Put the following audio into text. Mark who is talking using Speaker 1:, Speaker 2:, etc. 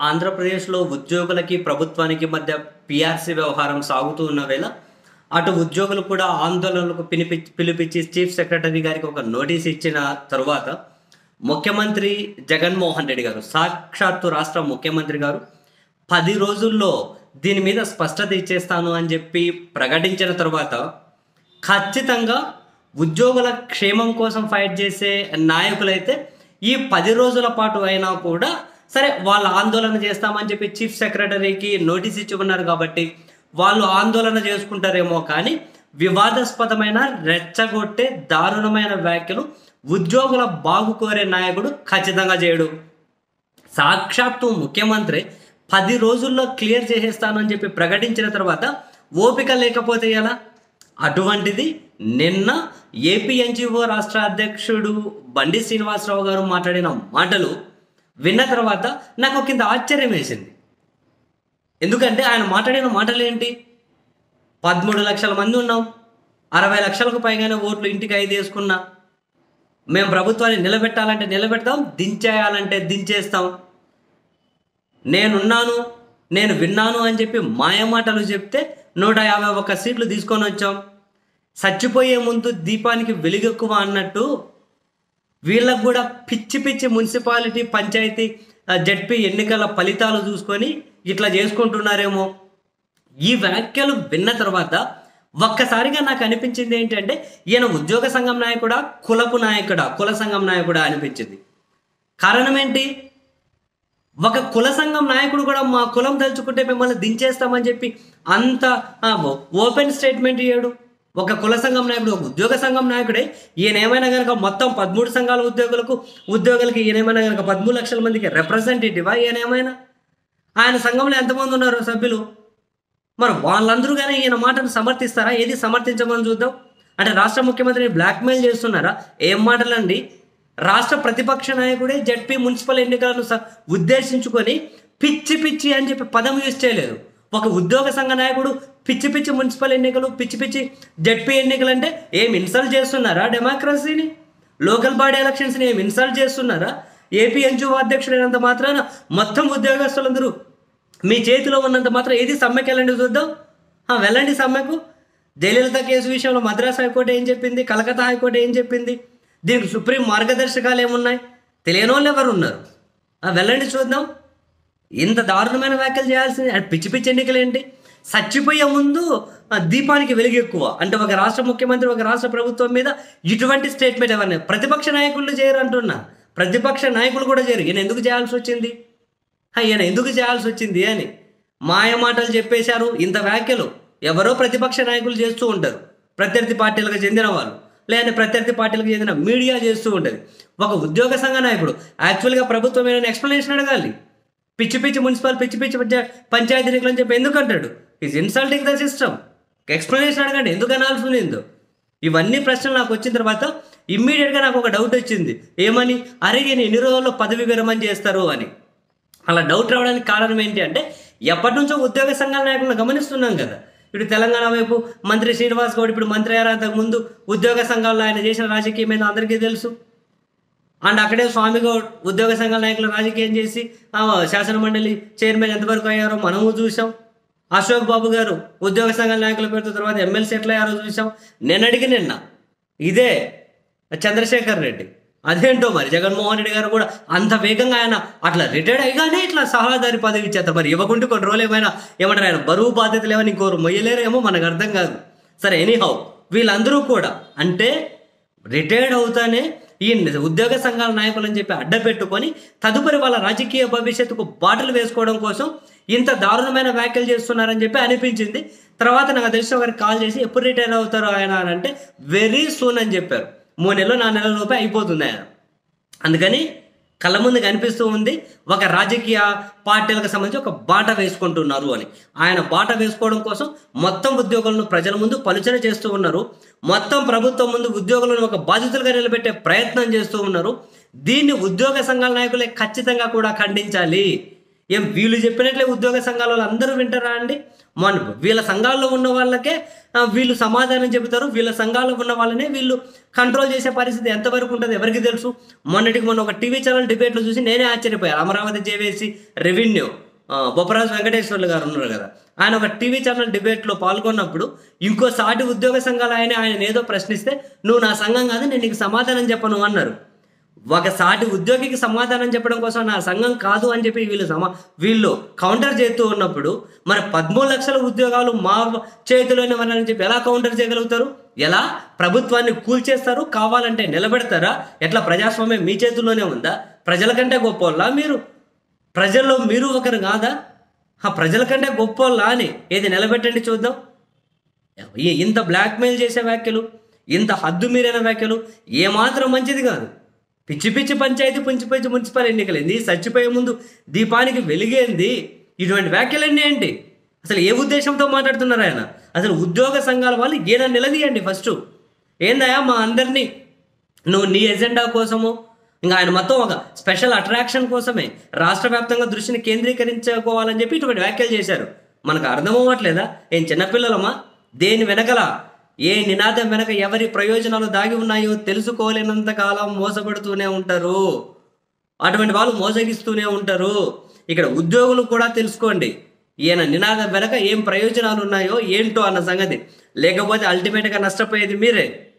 Speaker 1: ఆంధ్రప్రదేశ్లో ఉద్యోగులకి ప్రభుత్వానికి మధ్య పిఆర్సీ వ్యవహారం సాగుతూ ఉన్న వేళ అటు ఉద్యోగులు కూడా ఆందోళనలకు పిలిపి పిలిపించి చీఫ్ సెక్రటరీ గారికి ఒక నోటీస్ ఇచ్చిన తరువాత ముఖ్యమంత్రి జగన్మోహన్ రెడ్డి గారు సాక్షాత్తు రాష్ట్ర ముఖ్యమంత్రి గారు పది రోజుల్లో దీని మీద స్పష్టత ఇచ్చేస్తాను అని చెప్పి ప్రకటించిన తర్వాత ఖచ్చితంగా ఉద్యోగుల క్షేమం కోసం ఫైట్ చేసే నాయకులైతే ఈ పది రోజుల పాటు అయినా కూడా సరే వాళ్ళు ఆందోళన చేస్తామని చెప్పి చీఫ్ సెక్రటరీకి నోటీస్ ఇచ్చి ఉన్నారు కాబట్టి వాళ్ళు ఆందోళన చేసుకుంటారేమో కానీ వివాదాస్పదమైన రెచ్చగొట్టే దారుణమైన వ్యాఖ్యలు ఉద్యోగుల బాగు కోరే నాయకుడు ఖచ్చితంగా చేయడు సాక్షాత్తు ముఖ్యమంత్రి పది రోజుల్లో క్లియర్ చేసేస్తానని చెప్పి ప్రకటించిన తర్వాత ఓపిక లేకపోతే ఎలా అటువంటిది నిన్న ఏపీ ఎన్జిఓ రాష్ట్ర అధ్యక్షుడు బండి శ్రీనివాసరావు గారు మాట్లాడిన మాటలు విన్న తర్వాత నాకు ఒక కింద ఆశ్చర్యం వేసింది ఎందుకంటే ఆయన మాట్లాడిన మాటలు ఏంటి పదమూడు లక్షల మంది ఉన్నాం అరవై లక్షలకు పైగానే ఓట్లు ఇంటికి ఐదు వేసుకున్నా మేము ప్రభుత్వాన్ని నిలబెట్టాలంటే నిలబెడతాం దించేయాలంటే దించేస్తాం నేనున్నాను నేను విన్నాను అని చెప్పి మాయమాటలు చెప్తే నూట యాభై ఒక్క సీట్లు తీసుకొని వచ్చాం చచ్చిపోయే ముందు దీపానికి వెలుగెక్కువ అన్నట్టు వీళ్ళకు కూడా పిచ్చి పిచ్చి మున్సిపాలిటీ పంచాయతీ ఆ, జడ్పీ ఎన్నికల ఫలితాలు చూసుకొని ఇట్లా చేసుకుంటున్నారేమో ఈ వ్యాఖ్యలు విన్న తర్వాత ఒక్కసారిగా నాకు అనిపించింది ఏంటంటే ఈయన ఉద్యోగ సంఘం నాయకుడా కులపు నాయకుడా కుల సంఘం నాయకుడా అనిపించింది కారణం ఏంటి ఒక కుల సంఘం నాయకుడు కూడా మా కులం తలుచుకుంటే మిమ్మల్ని దించేస్తామని చెప్పి అంత ఆ, ఓపెన్ స్టేట్మెంట్ ఇయ్యాడు ఒక కుల సంఘం నాయకుడు ఒక ఉద్యోగ సంఘం నాయకుడే ఈయన ఏమైనా కనుక మొత్తం పదమూడు సంఘాల ఉద్యోగులకు ఉద్యోగులకి ఈయన ఏమైనా కనుక పదమూడు లక్షల మందికి రిప్రజెంటేటివా ఈయన ఏమైనా ఆయన సంఘంలో ఎంతమంది ఉన్నారు సభ్యులు మరి వాళ్ళందరూ కానీ ఈయన మాటను సమర్థిస్తారా ఏది సమర్థించమని చూద్దాం అంటే రాష్ట్ర ముఖ్యమంత్రిని బ్లాక్మెయిల్ చేస్తున్నారా ఏం మాటలండి రాష్ట్ర ప్రతిపక్ష నాయకుడే జడ్పీ మున్సిపల్ ఎన్నికలను స- ఉద్దేశించుకొని పిచ్చి పిచ్చి అని చెప్పి పదం యూజ్ చేయలేదు ఒక ఉద్యోగ సంఘ నాయకుడు పిచ్చి పిచ్చి మున్సిపల్ ఎన్నికలు పిచ్చి పిచ్చి జడ్పీ ఎన్నికలు అంటే ఏం ఇన్సల్ట్ చేస్తున్నారా డెమోక్రసీని లోకల్ బాడీ ఎలక్షన్స్ని ఏం ఇన్సల్ట్ చేస్తున్నారా ఏపీ ఎన్జిఓ అధ్యక్షుడైనంత మాత్రాన మొత్తం ఉద్యోగస్తులందరూ మీ చేతిలో ఉన్నంత మాత్రం ఏది సమ్మెకి వెళ్ళండి చూద్దాం ఆ, వెళ్ళండి సమ్మెకు జయలలిత కేసు విషయంలో మద్రాస్ హైకోర్టు ఏం చెప్పింది కలకత్తా హైకోర్టు ఏం చెప్పింది దీనికి సుప్రీం మార్గదర్శకాలు ఏమున్నాయి తెలియని వాళ్ళు ఎవరు ఉన్నారు ఆ, వెళ్ళండి చూద్దాం ఇంత దారుణమైన వ్యాఖ్యలు చేయాల్సింది అది పిచ్చి పిచ్చి ఎన్నికలు ఏంటి చచ్చిపోయే ముందు ఆ, దీపానికి వెలుగు ఎక్కువ అంటే ఒక రాష్ట్ర ముఖ్యమంత్రి ఒక రాష్ట్ర ప్రభుత్వం మీద ఇటువంటి స్టేట్మెంట్ ఎవరిని ప్రతిపక్ష నాయకులు చేయరు అంటున్నా ప్రతిపక్ష నాయకులు కూడా చేయరు ఈయన ఎందుకు చేయాల్సి వచ్చింది ఆ, ఈయన ఎందుకు చేయాల్సి వచ్చింది అని మాయ మాటలు చెప్పేశారు ఇంత వ్యాఖ్యలు ఎవరో ప్రతిపక్ష నాయకులు చేస్తూ ఉంటారు ప్రత్యర్థి పార్టీలకు చెందిన వాళ్ళు లేదంటే ప్రత్యర్థి పార్టీలకు చెందిన మీడియా చేస్తూ ఉంటుంది ఒక ఉద్యోగ సంఘ నాయకుడు యాక్చువల్గా ప్రభుత్వం ఏమైనా ఎక్స్ప్లెనేషన్ అడగాలి పిచ్చి పిచ్చి మున్సిపల్ పిచ్చి పిచ్చి పంచా- పంచాయతీ ఎన్నికలు అని చెప్పి ఎందుకు అంటాడు is insulting the system explanation అడగండి ఎందుకు అనాల్సి ఉందో ఇవన్నీ ప్రశ్నలు నాకు వచ్చిన తర్వాత ఇమ్మీడియట్గా నాకు ఒక డౌట్ వచ్చింది ఏమని అరే ఈయన ఎన్ని రోజుల్లో పదవి విరమణ చేస్తారు అని అలా డౌట్ రావడానికి కారణం ఏంటి అంటే ఎప్పటి నుంచో ఉద్యోగ సంఘాల నాయకులను గమనిస్తున్నాం కదా ఇప్పుడు తెలంగాణ వైపు మంత్రి శ్రీనివాస్ గౌడ్ ఇప్పుడు మంత్రి అయ్యారు అంతకు ముందు ఉద్యోగ సంఘాల్లో ఆయన చేసిన రాజకీయం ఏందో అందరికీ తెలుసు అండ్ అక్కడే స్వామి గౌడ్ ఉద్యోగ సంఘాల నాయకులు రాజకీయం చేసి ఆ, శాసన మండలి చైర్మన్ ఎంతవరకు అయ్యారో మనము చూసాం అశోక్ బాబు గారు ఉద్యోగ సంఘాల నాయకుల పేరుతో తర్వాత ఎమ్మెల్సీ ఎట్లా అయ్యారో చూసాం నిన్నటికి నిన్న ఇదే చంద్రశేఖర్ రెడ్డి అదేంటో మరి జగన్మోహన్ రెడ్డి గారు కూడా అంత వేగంగా ఆయన అట్లా రిటైర్డ్ అయ్యానే ఇట్లా సలహాదారి పదవి ఇచ్చేస్తారు మరి ఇవ్వకుంటే కొన్ని రోజులు ఏమైనా ఏమంటారు ఆయన బరువు బాధ్యతలు ఏమైనా ఇంకోరు మొయ్యలేరేమో మనకు అర్థం కాదు సరే ఎనీహౌ వీళ్ళందరూ కూడా అంటే రిటైర్డ్ అవుతానే ఈ ఉద్యోగ సంఘాల నాయకులు అని చెప్పి అడ్డ పెట్టుకొని తదుపరి వాళ్ళ రాజకీయ భవిష్యత్తుకు బాటలు వేసుకోవడం కోసం ఇంత దారుణమైన వ్యాఖ్యలు చేస్తున్నారని చెప్పి అనిపించింది తర్వాత నాకు తెలిసిన వారికి కాల్ చేసి ఎప్పుడు రిటైర్ అవుతారు ఆయన అని అంటే వెరీ సూన్ అని చెప్పారు మూడు నెలలు నాలుగు నెలల లోపే అయిపోతుంది ఆయన అందుకని కళ్ళ ముందు కనిపిస్తూ ఉంది ఒక రాజకీయ పార్టీలకు సంబంధించి ఒక బాట వేసుకుంటున్నారు అని ఆయన బాట వేసుకోవడం కోసం మొత్తం ఉద్యోగులను ప్రజల ముందు పలుచన చేస్తూ ఉన్నారు మొత్తం ప్రభుత్వం ముందు ఉద్యోగులను ఒక బాధితులుగా నిలబెట్టే ప్రయత్నం చేస్తూ ఉన్నారు దీన్ని ఉద్యోగ సంఘాల నాయకులే ఖచ్చితంగా కూడా ఖండించాలి ఏం వీళ్ళు చెప్పినట్లే ఉద్యోగ సంఘాల వాళ్ళు అందరూ వింటారా అండి మన వీళ్ళ సంఘాల్లో ఉన్న వాళ్ళకే ఆ, వీళ్ళు సమాధానం చెబుతారు వీళ్ళ సంఘాల్లో ఉన్న వాళ్ళనే వీళ్ళు కంట్రోల్ చేసే పరిస్థితి ఎంతవరకు ఉంటుంది ఎవరికి తెలుసు మొన్నటికి మొన్న ఒక టీవీ ఛానల్ డిబేట్లో చూసి నేనే ఆశ్చర్యపోయాను అమరావతి జేవేసి రెవెన్యూ ఆ, బొప్పరాజు వెంకటేశ్వర్లు గారు ఉన్నారు కదా ఆయన ఒక టీవీ ఛానల్ డిబేట్లో పాల్గొన్నప్పుడు ఇంకో సాటి ఉద్యోగ సంఘాలు ఆయన ఆయన ఏదో ప్రశ్నిస్తే నువ్వు నా సంఘం కాదు నేను నీకు సమాధానం చెప్పను అన్నారు ఒక సాటి ఉద్యోగికి సమాధానం చెప్పడం కోసం నా సంఘం కాదు అని చెప్పి వీళ్ళు సమా వీళ్ళు కౌంటర్ చేస్తూ ఉన్నప్పుడు మరి పదమూడు లక్షల ఉద్యోగాలు మా చేతిలోనే ఉన్నారని చెప్పి ఎలా కౌంటర్ చేయగలుగుతారు ఎలా ప్రభుత్వాన్ని కూల్చేస్తారు కావాలంటే నిలబెడతారా ఎట్లా ప్రజాస్వామ్యం మీ చేతుల్లోనే ఉందా ప్రజల కంటే గొప్ప మీరు ప్రజల్లో మీరు ఒకరు కాదా ఆ ప్రజల కంటే గొప్పోళ్ళ అని ఏది నిలబెట్టండి చూద్దాం ఈ- ఇంత బ్లాక్మెయిల్ చేసే వ్యాఖ్యలు ఇంత హద్దు మీరైన వ్యాఖ్యలు ఏమాత్రం మంచిది కాదు పిచ్చి పిచ్చి పంచాయతీ పుంచి పిచ్చి మున్సిపల్ ఎన్నికలేంది చచ్చిపోయే ముందు దీపానికి వెలిగేంది ఇటువంటి వ్యాఖ్యలన్నీ ఏంటి అసలు ఏ ఉద్దేశంతో మాట్లాడుతున్నారు ఆయన అసలు ఉద్యోగ సంఘాల వాళ్ళు ఈయన నిలదీయండి ఫస్ట్ ఏందయ్యా మా అందరినీ నువ్వు నీ ఎజెండా కోసము ఇంకా ఆయన మొత్తం ఒక స్పెషల్ అట్రాక్షన్ కోసమే రాష్ట్ర వ్యాప్తంగా దృష్టిని కేంద్రీకరించుకోవాలని చెప్పి ఇటువంటి వ్యాఖ్యలు చేశారు మనకు అర్థం అవ్వట్లేదా ఏం చిన్నపిల్లలమా దేని వెనకల ఏ నినాదం వెనక ఎవరి ప్రయోజనాలు దాగి ఉన్నాయో తెలుసుకోలేనంత కాలం మోసపడుతూనే ఉంటారు అటువంటి వాళ్ళు మోసగిస్తూనే ఉంటారు ఇక్కడ ఉద్యోగులు కూడా తెలుసుకోండి ఈయన నినాదం వెనక ఏం ప్రయోజనాలు ఉన్నాయో ఏంటో అన్న సంగతి లేకపోతే అల్టిమేట్గా నష్టపోయేది మీరే